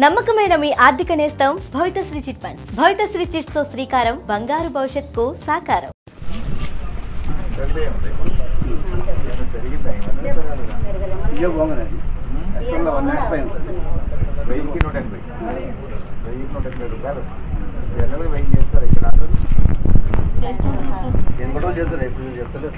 నమ్మకమైన మీ ఆర్థిక నేస్తం Bhavithasri chit funds Bhavithasri chits తో శ్రీకారం బంగారు భవిష్యత్తుకు సాకారం ఇయ్య బాగుంది యాక్చువల్గా వన్ నాట్ ఫైవ్ ఉంటుంది వెయ్యికి నూట ఎనభై వెయ్యికి నూట ఎనభై రూపాయలు జనరల్గా వెయ్యి చేస్తారు ఇక్కడ అందరూ నేను కూడా చేస్తారు ఎప్పుడు నేను చెప్తలేదు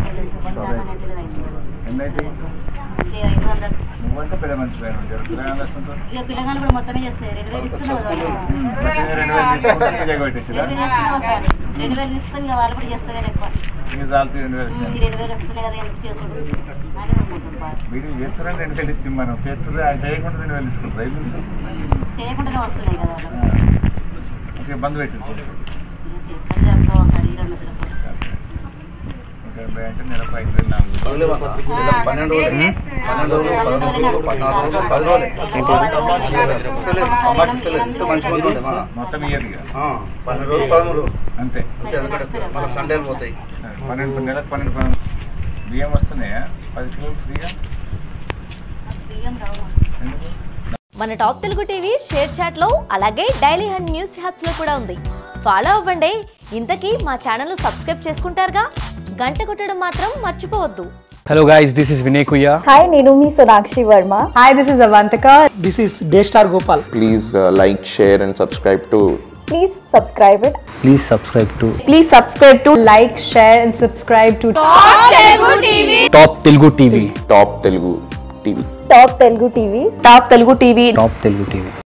ఎన్నైతే నువ్వంటే పెద్ద మనిషి పిల్లలు వస్తుంటారు ఇక పిల్లగాళ్ళు కూడా మొత్తమే చేస్తారు రెండు వేలు ఇస్తున్నారు కదా రెండు వేలు తీసుకుంటే ఇదే కొట్టేసిరా రెండు వేలు ఇస్తున్నారు సార్. రెండు వేలు తీసుకొని ఇక వాళ్ళు కూడా చేస్తారు ఎక్కువ మీకు చాలుతుంది రెండు వేలు ఈ రెండు వేలు వస్తున్నాయి కదా ఎందుకు చేసుడు అని అనుకుంటాం బాగా. మీరు చేస్తారని రెండు వేలు ఇచ్చి మనం చేస్తుంది అది చేయకుండా రెండు వేలు తీసుకుంటారు ఐదు వేలు. చేయకుండానే వస్తున్నాయి కదా ఆ. వాళ్ళకి. ఓకే బంద్ పెట్టింది చేస్తారు చేస్తూ ఒకసారి ఈ రెండు వందల రూపాయలు. నూట ఎనభై అంటే నెలకు ఐదు వేలు నాలుగు వేలు. పదిలే మాత్రం. ఇలా పన్నెండు రోజులు పన్నెండు రోజులు పదమూడు రోజులు పద్నాలుగు రోజులు పది రోజులే ఇస్తలేదు. అమ్మాయి ఇస్తలేదు. ఇస్తే మంచి మంది ఉండే మా. మొత్తం ఇయ్యదుగా ఆ, పన్నెండు రోజులు పదమూడు రోజులు అంతే అంతే ఎందుకంటే మళ్ళీ సండేలు పోతాయి పన్నెండు నెలకు పన్నెండు పన్నెండు బియ్యం వస్తున్నాయా పది కిలోలు ఫ్రీగా బియ్యం రావు ఎందుకు మన Top Telugu TV share chat లో అలాగే డైలీ హండ్ న్యూస్ హ్యాప్స్ లో కూడా ఉంది ఫాలో అవ్వండి ఇంతకీ మా ఛానల్ సబ్స్క్రైబ్ చేసుకుంటారుగా గంట కొట్టడం మాత్రం మర్చిపోవద్దు Hello guys, this is Vinay Kuya. Hi, నేను మీ Sonakshi Varma Hi, this is Avantika. This is Daystar Gopal. please uh, like, share, and subscribe to please subscribe it Please subscribe to Please subscribe to like, share, and subscribe to Top Telugu TV. Top Telugu TV. Top Telugu TV Top Telugu TV. Top Telugu TV.